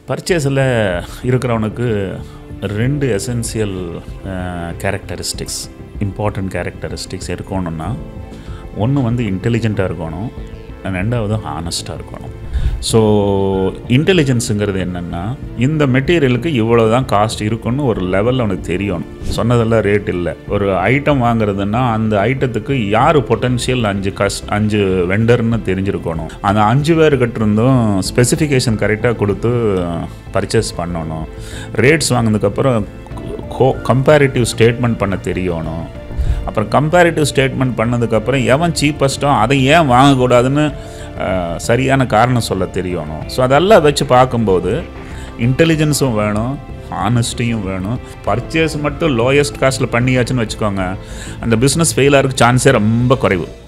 பர்ச்சேஸில் இருக்கிறவனுக்கு ரெண்டு essential characteristics important characteristics இருக்கணும்னா ஒன்று வந்து இன்டெலிஜெண்ட்டாக இருக்கணும் ரெண்டாவது ஹானஸ்ட்டாக இருக்கணும் ஸோ இன்டெலிஜென்ஸுங்கிறது என்னென்னா இந்த மெட்டீரியலுக்கு இவ்வளோ தான் காஸ்ட் இருக்குன்னு ஒரு லெவலில் அவனுக்கு தெரியணும் சொன்னதெல்லாம் ரேட் இல்லை ஒரு ஐட்டம் வாங்குறதுன்னா அந்த ஐட்டத்துக்கு யார் பொட்டன்ஷியல் அஞ்சு கஸ் அஞ்சு வெண்டர்னு தெரிஞ்சிருக்கணும் அந்த அஞ்சு பேர்கிட்ட இருந்தும் ஸ்பெசிஃபிகேஷன் கரெக்டாக கொடுத்து பர்ச்சேஸ் பண்ணணும் ரேட்ஸ் வாங்கினதுக்கப்புறம் கம்பேரிட்டிவ் ஸ்டேட்மெண்ட் பண்ண தெரியணும் அப்புறம் கம்பேரிட்டிவ் ஸ்டேட்மெண்ட் பண்ணதுக்கப்புறம் எவன் சீப்பஸ்ட்டோ அதை ஏன் வாங்கக்கூடாதுன்னு அஹ், சரியான காரணம் சொல்ல தெரியணும் ஸோ அதெல்லாம் வச்சு பார்க்கும்போது இன்டெலிஜென்ஸும் வேணும் ஹானஸ்டியும் வேணும் பர்ச்சேஸ் மட்டும் லோயஸ்ட் காஸ்ட்டில் பண்ணியாச்சுன்னு வச்சுக்கோங்க அந்த பிஸ்னஸ் ஃபெயில் ஆகிறதுக்கு சான்ஸே ரொம்ப குறைவு